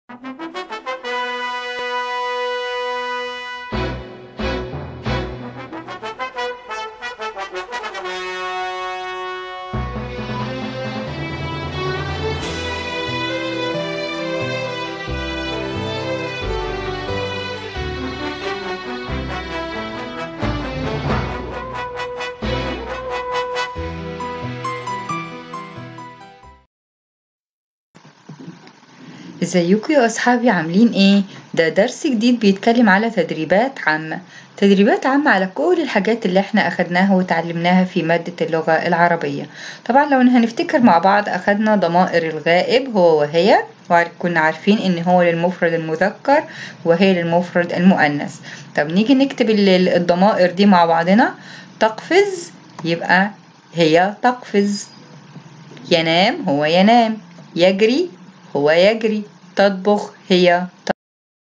ازيكم يا اصحابي عاملين ايه ده درس جديد بيتكلم على تدريبات عامة تدريبات عامة على كل الحاجات اللي احنا اخدناها وتعلمناها في مادة اللغة العربية طبعا لو هنفتكر مع بعض اخدنا ضمائر الغائب هو وهي وكنا عارفين ان هو للمفرد المذكر وهي للمفرد المؤنث طب نيجي نكتب الضمائر دي مع بعضنا تقفز يبقى هي تقفز ينام هو ينام يجري هو يجري تطبخ هي تطبخ.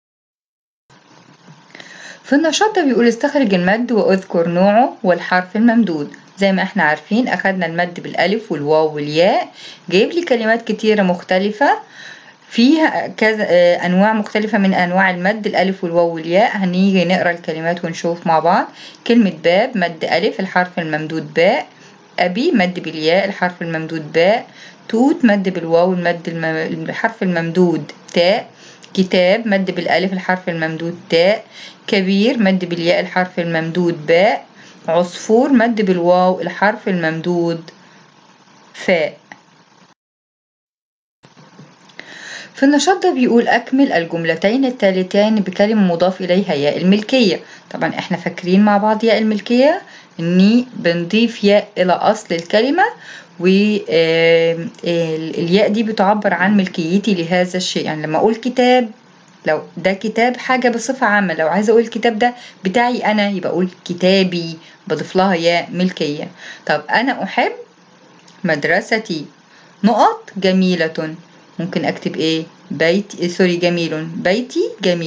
في النشاط ده بيقول استخرج المد واذكر نوعه والحرف الممدود زي ما احنا عارفين اخدنا المد بالالف والواو والياء جايب لي كلمات كتيرة مختلفة فيها كذا انواع مختلفة من انواع المد الالف والواو والياء هنيجي نقرا الكلمات ونشوف مع بعض كلمة باب مد الف الحرف الممدود باء أبي مد بالياء الحرف الممدود باء توت مد بالواو المد الم... الحرف الممدود تاء كتاب مد بالألف الحرف الممدود تاء كبير مد بالياء الحرف الممدود باء عصفور مد بالواو الحرف الممدود فاء في النشاط ده بيقول أكمل الجملتين التالتين بكلمة مضاف إليها ياء الملكية طبعا احنا فاكرين مع بعض ياء الملكية اني بنضيف ياء الى اصل الكلمة والياء دي بتعبر عن ملكيتي لهذا الشيء يعني لما اقول كتاب لو ده كتاب حاجة بصفة عامة لو عايزة اقول الكتاب ده بتاعي انا يبقى اقول كتابي بضيف لها ياء ملكية طب انا احب مدرستي نقط جميلة ممكن اكتب ايه بيت سوري جميل بيتي جميل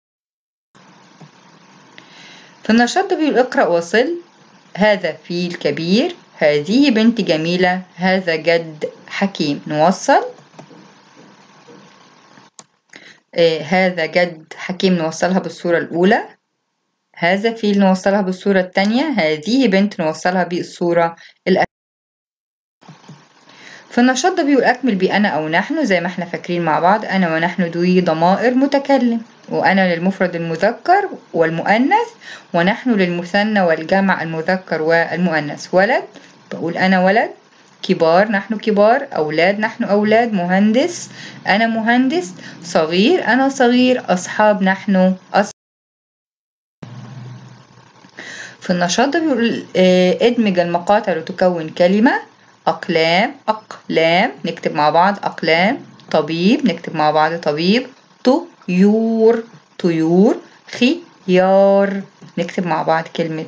في النشاط ده بيقول اقرأ وصل هذا فيل كبير هذه بنت جميلة هذا جد حكيم نوصل آه هذا جد حكيم نوصلها بالصورة الأولى هذا فيل نوصلها بالصورة الثانية هذه بنت نوصلها بالصورة الأخيرة في النشاط ده بيقول أكمل بأنا أو نحن زي ما احنا فاكرين مع بعض أنا ونحن دوي ضمائر متكلم وأنا للمفرد المذكر والمؤنث ونحن للمثنى والجمع المذكر والمؤنث ولد بقول أنا ولد كبار نحن كبار أولاد نحن أولاد مهندس أنا مهندس صغير أنا صغير أصحاب نحن أصحاب في النشاط ده بيقول ادمج المقاطع لتكون كلمة أقلام أقلام نكتب مع بعض أقلام طبيب نكتب مع بعض طبيب طيور طيور خيار نكتب مع بعض كلمة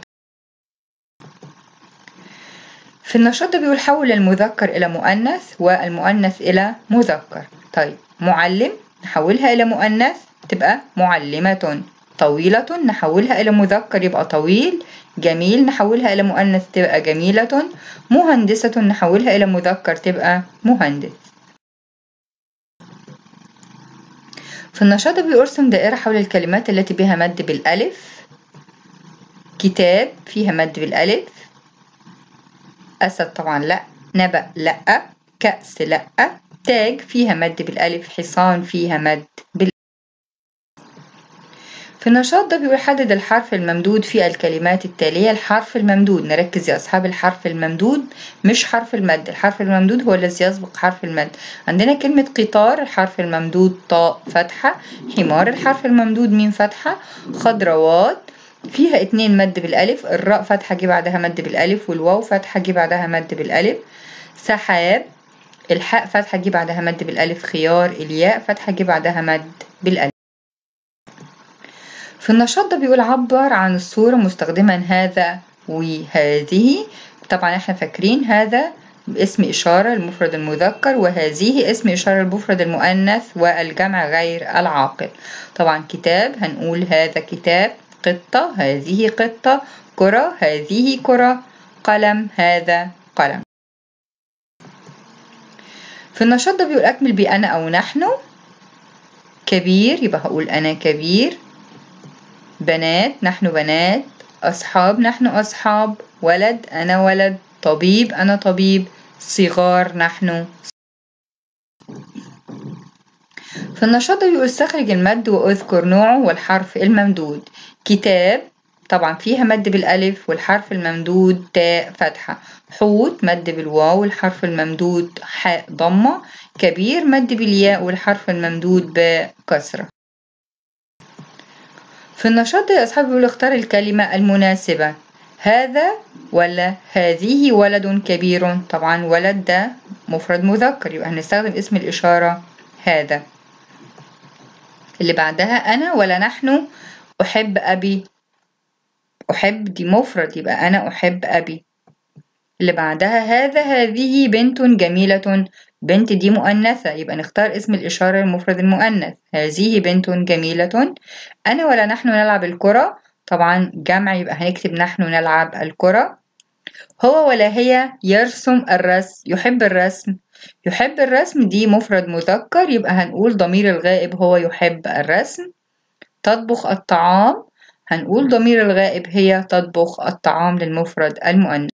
في النشاط ده بيقول حول المذكر إلى مؤنث والمؤنث إلى مذكر طيب معلم نحولها إلى مؤنث تبقى معلمة طويلة نحولها إلى مذكر يبقى طويل جميل نحولها إلى مؤنث تبقى جميلة مهندسة نحولها إلى مذكر تبقى مهندس في النشاط بيرسم دائرة حول الكلمات التي بها مد بالألف كتاب فيها مد بالألف أسد طبعا لأ نبأ لأ كأس لأ تاج فيها مد بالألف حصان فيها مد بالألف في النشاط ده بيقول حدد الحرف الممدود في الكلمات التالية الحرف الممدود نركز يا أصحاب الحرف الممدود مش حرف المد الحرف الممدود هو الذي يسبق حرف المد عندنا كلمة قطار الحرف الممدود طاء فتحة حمار الحرف الممدود ميم فتحة خضروات فيها اتنين مد بالألف الراء فتحة جه بعدها مد بالألف والواو فتحة جه بعدها مد بالألف سحاب الحاء فتحة جه بعدها مد بالألف خيار الياء فتحة جه بعدها مد بالألف في النشاط ده بيقول عبر عن الصورة مستخدما هذا وهذه طبعا احنا فاكرين هذا اسم إشارة المفرد المذكر وهذه اسم إشارة المفرد المؤنث والجمع غير العاقل طبعا كتاب هنقول هذا كتاب قطة هذه قطة كرة هذه كرة قلم هذا قلم في النشاط ده بيقول أكمل بأنا أو نحن كبير يبقى هقول أنا كبير بنات نحن بنات أصحاب نحن أصحاب ولد أنا ولد طبيب أنا طبيب صغار نحن في النشاط ده بيقول استخرج المد واذكر نوعه والحرف الممدود كتاب طبعا فيها مد بالألف والحرف الممدود تاء فتحة حوت مد بالواو والحرف الممدود حاء ضمة كبير مد بالياء والحرف الممدود باء كسرة في النشاط ده يا أصحابي بيقول اختار الكلمة المناسبة هذا ولا هذه ولد كبير طبعا ولد ده مفرد مذكر يبقى هنستخدم اسم الإشارة هذا اللي بعدها أنا ولا نحن أحب أبي أحب دي مفرد يبقى أنا أحب أبي اللي بعدها هذا هذه بنت جميلة بنت دي مؤنثة يبقى نختار اسم الإشارة المفرد المؤنث هذه بنت جميلة أنا ولا نحن نلعب الكرة طبعا جمع يبقى هنكتب نحن نلعب الكرة هو ولا هي يرسم الرسم يحب الرسم يحب الرسم دي مفرد مذكر يبقى هنقول ضمير الغائب هو يحب الرسم تطبخ الطعام هنقول ضمير الغائب هي تطبخ الطعام للمفرد المؤنث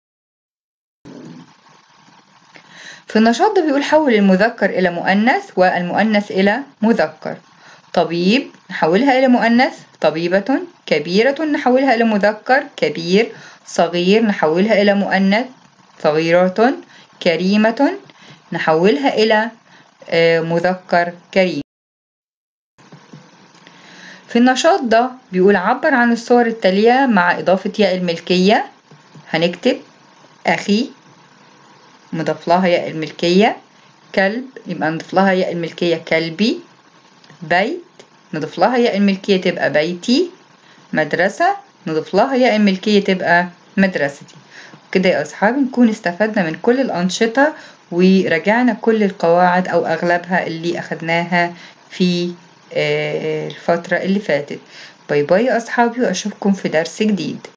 في النشاط ده بيقول حول المذكر إلى مؤنث والمؤنث إلى مذكر طبيب نحولها إلى مؤنث طبيبة كبيرة نحولها إلى مذكر كبير صغير نحولها إلى مؤنث صغيرة كريمة نحولها إلى مذكر كريم في النشاط ده بيقول عبر عن الصور التالية مع إضافة ياء الملكية هنكتب أخي مضاف لها ياء الملكية كلب يبقى نضيف لها ياء الملكية كلبي بيت نضيف لها ياء الملكية تبقى بيتي مدرسة نضيف لها ياء الملكية تبقى مدرستي كده يا أصحابي نكون استفدنا من كل الأنشطة وراجعنا كل القواعد أو أغلبها اللي أخدناها في الفترة اللي فاتت باي باي يا أصحابي وأشوفكم في درس جديد